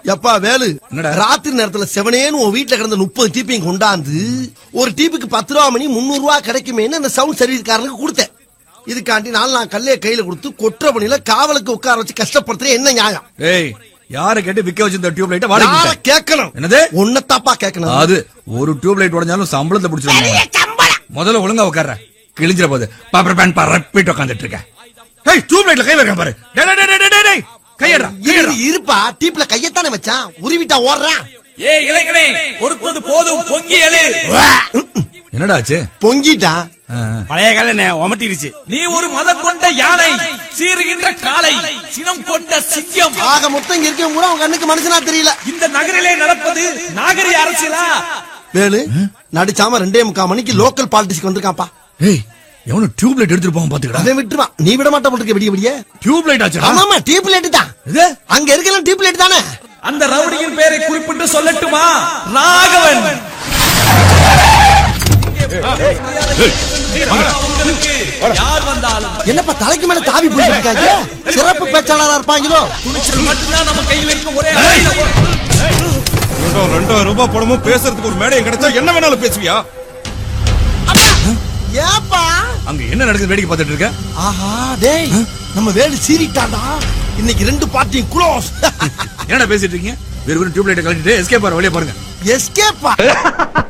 எப்பா வேலு என்னடா? ராத்திரி நேரத்துல செவனேன்னு உன் வீட்டுல கிடந்த முப்பது டீப்பையும் கொண்டாந்து ஒரு டீப்புக்கு பத்து ரூபா மணி முந்நூறு ரூபா கிடைக்குமேன்னு அந்த சவுண்ட் சர்வீஸ்காரனுக்கு கொடுத்தேன் இதுக்காண்டி நாள் நான் கல்லைய கையில கொடுத்து கொற்ற பணியில காவலுக்கு உட்கார வச்சு கஷ்டப்படுத்துறேன் என்ன நியாயம் ஏய் யார கேட்டு விக்க வச்சிருந்த டியூப் லைட்ட வாடகை யார கொடுத்த? கேட்கணும் என்னது உன்னத்தாப்பா கேட்கணும் அது ஒரு டியூப் லைட் உடஞ்சாலும் சம்பளத்தை பிடிச்சிருவாங்க முதல்ல ஒழுங்கா உட்கார்ற கிழிஞ்சிர போது பாப்பர் பேன் பரப்பிட்டு உட்காந்துட்டு இருக்க ஏய் டியூப் லைட்ல கை வைக்க பாரு டேய், டேய், டேய், டேய், டேய், டேய். கையடா இரு, இருப்பா டீப்ல கையத்தானே வச்சான் உருவிட்டா ஓடுறான் ஏய் இளைஞனே பொறுத்தது போதும் பொங்கி எழு என்னடா ஆச்சு பொங்கிட்டான் ஆ, ஆ. பழைய கால ஒமட்டிருச்சு நீ ஒரு மதம் கொண்ட யானை சீறுகின்ற காளை சினம் கொண்ட சிங்கம் ஆக மொத்தம் இங்க இருக்கவங்க கூட அவன் கண்ணுக்கு மனுஷனா தெரியல இந்த நகரிலே நடப்பது நாகரிக அரசியலா வேலு நடிச்சாம ரெண்டே முக்கால் மணிக்கு லோக்கல் பாலிடிக்ஸ்க்கு வந்திருக்கான்ப்பா ஏய் எவனும் டியூப் லைட் எடுத்துட்டு போவான் பாத்துக்கடா அவன் விட்டுருவான் நீ விட மாட்டா போட்டுருக்க விடிய விடிய டியூப் லைட் ஆச்சுடா ஆமாமா டியூப் லைட் தான் இது அங்க இருக்கலாம் டியூப் லைட் தானே அந்த ரவுடியின் பெயரை குறிப்பிட்டு சொல்லட்டுமா ராகவன் உங்களுக்கு யார் வந்தாலும் என்னப்பா தலைக்கு மேல தாவி போயிருக்காங்க சிறப்பு பேச்சாளரா இருப்பாங்களோ துணிச்சல் மட்டும்தான் நம்ம கையில் இருக்கும் ஒரே ஆயுதம். ரெண்டாயிரம் ரெண்டாயிரம் ரூபாய் பணமும் பேசுறதுக்கு ஒரு மேடையும் கிடைச்சா என்ன வேணாலும் பேசுவியா ஏப்பா அங்க என்ன நடக்குது வேடிக்கை பார்த்துட்டு இருக்க ஆஹா டேய் நம்ம வேலு சீறிட்டான்டா இன்னைக்கு ரெண்டு பார்ட்டியும் க்ளோஸ் என்னடா பேசிட்டு இருக்கீங்க வெறும் டியூப் லைட்டை கழட்டிட்டு எஸ்கேப் ஆற வழியா பாருங்க எஸ்கேப்பா